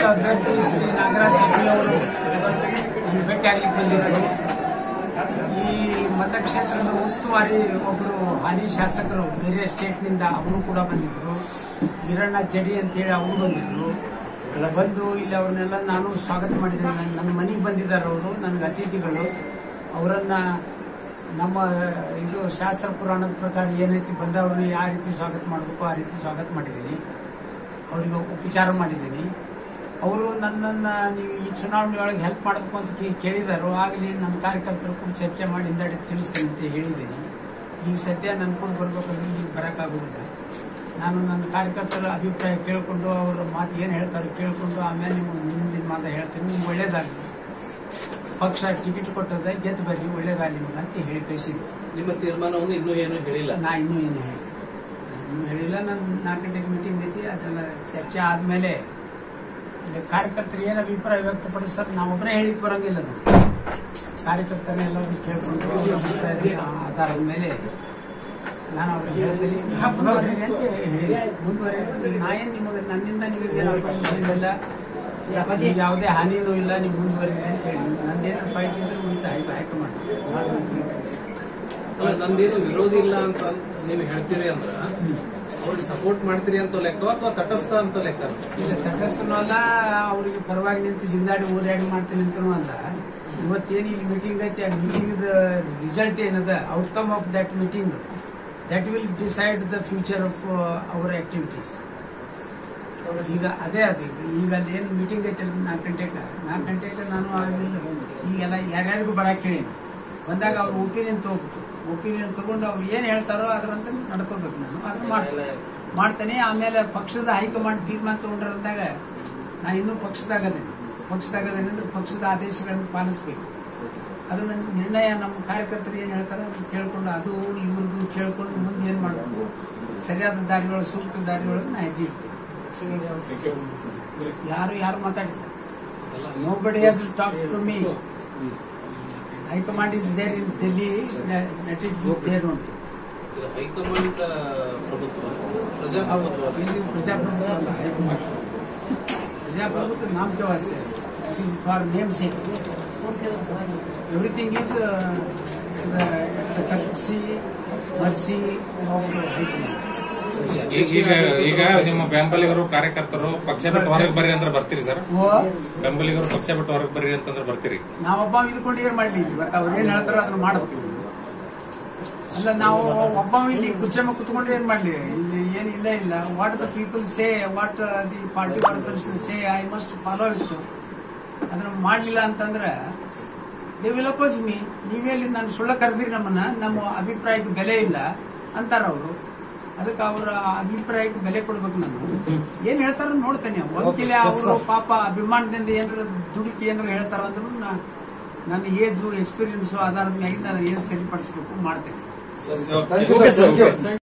ಶಾಸಕ ಅಭ್ಯರ್ಥಿ ಶ್ರೀ ನಾಗರಾಜ್ ಹೆಗಡೆ ಅವರು ನನ್ನ ಭೇಟಿಯಾಗಲಿಕ್ಕೆ ಬಂದಿದ್ದರು ಈ ಮತಕ್ಷೇತ್ರದ ಉಸ್ತುವಾರಿ ಒಬ್ಬರು ಹಾಲಿ ಶಾಸಕರು ಬೇರೆ ಸ್ಟೇಟ್ನಿಂದ ಅವರು ಕೂಡ ಬಂದಿದ್ದರು ಈರಣ್ಣ ಚಡಿ ಅಂತೇಳಿ ಅವರು ಬಂದಿದ್ರು ಬಂದು ಇಲ್ಲಿ ಅವ್ರನ್ನೆಲ್ಲ ನಾನು ಸ್ವಾಗತ ಮಾಡಿದ್ದೇನೆ ನನ್ನ- ನನ್ನ ಮನೆಗೆ ಬಂದಿದ್ದಾರೆ ಅವರು ನನಗೆ ಅತಿಥಿಗಳು ಅವರನ್ನ ನಮ್ಮ ಇದು ಶಾಸ್ತ್ರ ಪುರಾಣದ ಪ್ರಕಾರ ಏನೈತಿ ಬಂದವ್ರನ್ನ ಯಾವ ರೀತಿ ಸ್ವಾಗತ ಮಾಡಬೇಕು ಆ ರೀತಿ ಸ್ವಾಗತ ಮಾಡಿದ್ದೀನಿ ಅವರಿಗೆ ಉಪಚಾರ ಮಾಡಿದ್ದೀನಿ ಅವರು ನನ್ನನ್ನು ನೀವು ಈ ಚುನಾವಣೆ ಒಳಗೆ ಹೆಲ್ಪ್ ಮಾಡಬೇಕು ಅಂತ ಕೇ- ಕೇಳಿದಾರೋ ಆಗಲಿ ನನ್ನ ಕಾರ್ಯಕರ್ತರು ಕೂಡ ಚರ್ಚೆ ಮಾಡಿ ಹಿಂದಾಡಿ ತಿಳಿಸ್ತೇನೆ ಅಂತ ಹೇಳಿದ್ದೀನಿ ಈಗ ಸದ್ಯ ನನ್ನ ಕೂಡ ಬರ್ಬೇಕಂದ್ರೆ ಈಗ ಬರೋಕ್ಕಾಗೋದಿಲ್ಲ ನಾನು ನನ್ನ ಕಾರ್ಯಕರ್ತರ ಅಭಿಪ್ರಾಯ ಕೇಳಿಕೊಂಡು ಅವರ ಮಾತು ಏನು ಹೇಳ್ತಾರೋ ಕೇಳಿಕೊಂಡು ಆಮೇಲೆ ನಿಮ್ಗೆ ಮುಂದಿನ ಮಾತು ಹೇಳ್ತೀನಿ ನಿಮ್ಗೆ ಒಳ್ಳೇದಾಗಲಿ ಪಕ್ಷ ಟಿಕೆಟ್ ಕೊಟ್ಟದ ಗೆದ್ದು ಬರ್ರಿ ಒಳ್ಳೇದಾಗಲಿ ನಿಮ್ಗೆ ಅಂತ ಹೇಳಿ ಕಳಿಸಿದ್ವಿ ನಿಮ್ಮ ತೀರ್ಮಾನವನ್ನು ಇನ್ನೂ ಏನು ಹೇಳಿಲ್ಲ ನಾ ಇನ್ನೂ ಏನು ಹೇಳಿ ಇನ್ನೂ ಹೇಳಿಲ್ಲ ನನ್ನ ನಾಲ್ಕು ಗಂಟೆಗೆ ಮೀಟಿಂಗ್ ಐತಿ ಅದೆಲ್ಲ ಚರ್ಚೆ ಆದ್ಮೇಲೆ ಇಲ್ಲಿ ಕಾರ್ಯಕರ್ತರು ಏನು ಅಭಿಪ್ರಾಯ ವ್ಯಕ್ತಪಡಿಸ್ತಾರೆ ನಾವೊಬ್ಬರೇ ಹೇಳಿಕ್ ಬರಂಗಿಲ್ಲ ಅದು ಕಾರ್ಯಕರ್ತರನ್ನ ಎಲ್ಲರೂ ಕೇಳ್ಕೊಂಡು ಅವ್ರ ಅಭಿಪ್ರಾಯದ ಆಧಾರದ ಮೇಲೆ ನಾನು ಅವ್ರಿಗೆ ಹೇಳ್ತೀನಿ ಮುಂದುವರೀರಿ ಅಂತ ಹೇಳಿ ಮುಂದುವರಿ ನಾ ಏನು ನಿಮಗೆ ನನ್ನಿಂದ ನಿಮಗೆ ಏನು ಅಪೋಸಿಷನ್ ಇಲ್ಲ ನಿಮ್ಗೆ ಯಾವುದೇ ಹಾನಿನೂ ಇಲ್ಲ ನೀವು ಮುಂದುವರಿರಿ ಅಂತ ಹೇಳಿ ನಂದೇನು ಫೈಟ್ ಇದ್ರೆ ಉಳಿತ ಹೈಕಮಾಂಡ್ ಅಲ್ಲ ನಂದೇನು ವಿರೋಧಿ ಇಲ್ಲ ಅಂತ ನೀವು ಹೇಳ್ತೀರಿ ಅಂದ್ರ ಅವ್ರಿಗೆ ಸಪೋರ್ಟ್ ಮಾಡ್ತೀರಿ ಅಂತ ಲೆಕ್ಕ ಅಥವಾ ತಟಸ್ಥ ಅಂತ ಲೆಕ್ಕ ಇಲ್ಲ ತಟಸ್ಥನೂ ಅಲ್ಲ ಅವರಿಗೆ ಪರವಾಗಿ ನಿಂತು ಜಿಲ್ದಾಡಿ ಓಡಾಡಿ ಮಾಡ್ತೀನಿ ಅಂತನೂ ಅಲ್ಲ ಇವತ್ತೇನು ಇಲ್ಲಿ ಮೀಟಿಂಗ್ ಐತಿ ಆ ಮೀಟಿಂಗ್ ರಿಸಲ್ಟ್ ಏನದ outcome of that meeting that will decide the future of our activities ಈಗ ಅದೇ ಅದು ಈಗ ಅಲ್ಲಿ ಏನು ಮೀಟಿಂಗ್ ಐತಿ ಅಲ್ಲಿ ನಾಲ್ಕು ಗಂಟೆಗೆ ನಾಲ್ಕು ಗಂಟೆಗೆ ನಾನು ಆಗಲಿಲ್ಲ ಈಗೆಲ್ಲ ಯಾರ್ಯಾರಿಗೂ ಬರಕ್ಕೆ ಹೇಳಿ ಬಂದಾಗ ಅವ್ರ ಒಪಿನಿಯನ್ ತಗೋಬೇಕು ಒಪಿನಿಯನ್ ತಗೊಂಡು ಅವ್ರು ಏನು ಹೇಳ್ತಾರೋ ಅದರಂತೆ ನಡ್ಕೋಬೇಕು ನಾನು ಅದನ್ನ ಮಾಡ್ತೇನೆ ಮಾಡ್ತೇನೆ ಆಮೇಲೆ ಪಕ್ಷದ ಹೈಕಮಾಂಡ್ ತೀರ್ಮಾನ ತಗೊಂಡ್ರಂದಾಗ ನಾ ಇನ್ನೂ ಪಕ್ಷದಾಗದೇನೆ ಪಕ್ಷದಾಗದೇನೆ ಅಂದ್ರೆ ಪಕ್ಷದ ಆದೇಶಗಳನ್ನು ಪಾಲಿಸ್ಬೇಕು ಅದನ್ನ ನಿರ್ಣಯ ನಮ್ಮ ಕಾರ್ಯಕರ್ತರು ಏನು ಹೇಳ್ತಾರೆ ಅದನ್ನ ಕೇಳ್ಕೊಂಡು ಅದು ಇವ್ರದ್ದು ಕೇಳ್ಕೊಂಡು ಮುಂದೆ ಏನು ಮಾಡಬೇಕು ಸರಿಯಾದ ದಾರಿಯೊಳಗೆ ಸೂಕ್ತ ದಾರಿಯೊಳಗೆ ನಾ ಹೆಜ್ಜೆ ಇಡ್ತೀನಿ ಯಾರು ಯಾರು ಮಾತಾಡಿಲ್ಲ nobody has talk to me high command is there in Delhi that is there only ಇದು ಹೈಕಮಾಂಡ್ ಪ್ರಭುತ್ವ ಪ್ರಜಾಪ್ರಭುತ್ವ ಇಲ್ಲಿ ಪ್ರಜಾಪ್ರಭುತ್ವ ಅಲ್ಲ ಹೈಕಮಾಂಡ್ ಪ್ರಜಾಪ್ರಭುತ್ವ ನಾಮ್ के वास्ते it is for name sake everything is the courtesy mercy of haiकमांड ಈಗ ಈಗ ಈಗ ನಿಮ್ಮ ಬೆಂಬಲಿಗರು ಕಾರ್ಯಕರ್ತರು ಪಕ್ಷ ಬಿಟ್ಟು ಹೊರಗೆ ಬರ್ರಿ ಅಂದ್ರೆ ಬರ್ತೀರಿ ಸರ್ ಓ ಬೆಂಬಲಿಗರು ಪಕ್ಷ ಬಿಟ್ಟು ಹೊರಗೆ ಬರ್ರಿ ಅಂತಂದ್ರೆ ಬರ್ತೀರಿ ನಾವೊಬ್ಬ ಇದ್ಕೊಂಡು ಏನ್ ಮಾಡ್ಲಿ ಬಟ್ ಅವ್ರು ಏನ್ ಹೇಳ್ತಾರ ಅದನ್ನ ಮಾಡ್ಬೇಕು ನೀವು. ಅಲ್ಲ ನಾವು ಒಬ್ಬ ಇಲ್ಲಿ ಕುರ್ಚಮ್ಮ ಕುತ್ಕೊಂಡು ಏನ್ ಮಾಡ್ಲಿ ಇಲ್ಲಿ ಏನಿಲ್ಲ ಇಲ್ಲ what the people say what the party workers say I must follow it ಅದನ್ನ ಮಾಡ್ಲಿಲ್ಲ ಅಂತಂದ್ರೆ ದೇ ವಿಲ್ ಅಪೋಸ್ ಮೀ ನೀವೆಲ್ಲಿ ನಾನು ಸುಳ್ಳ ಕರೆದಿರಿ ನಮ್ಮನ್ನ ನಮ್ಮ ಅಭಿಪ್ರಾಯಕ್ಕೆ ಬೆಲೆ ಇಲ್ಲ ಅಂತಾರ ಅವರು ಅದಕ್ಕೆ ಅವರ ಅಭಿಪ್ರಾಯಕ್ಕೆ ಬೆಲೆ ಕೊಡ್ಬೇಕು ನಾನು ಏನ್ ಹೇಳ್ತಾರ ನೋಡ್ತೇನೆ ಒಂದ್ಕಿಲೆ ಅವರು ಪಾಪ ಅಭಿಮಾನದಿಂದ ಏನಾರ ದುಡುಕಿ ಏನಾರ ಹೇಳ್ತಾರ ಅಂದ್ರೂ ನಾ- ನನ್ನ ಏಜು ಎಕ್ಸ್ಪೀರಿಯನ್ಸ್ ಆಧಾರದ ಮ್ಯಾಗಿಂದ ಅದನ್ನ ಏನು ಸರಿಪಡಿಸ್ಬೇಕು ಮಾಡ್ತೇನೆ thank you sir thank you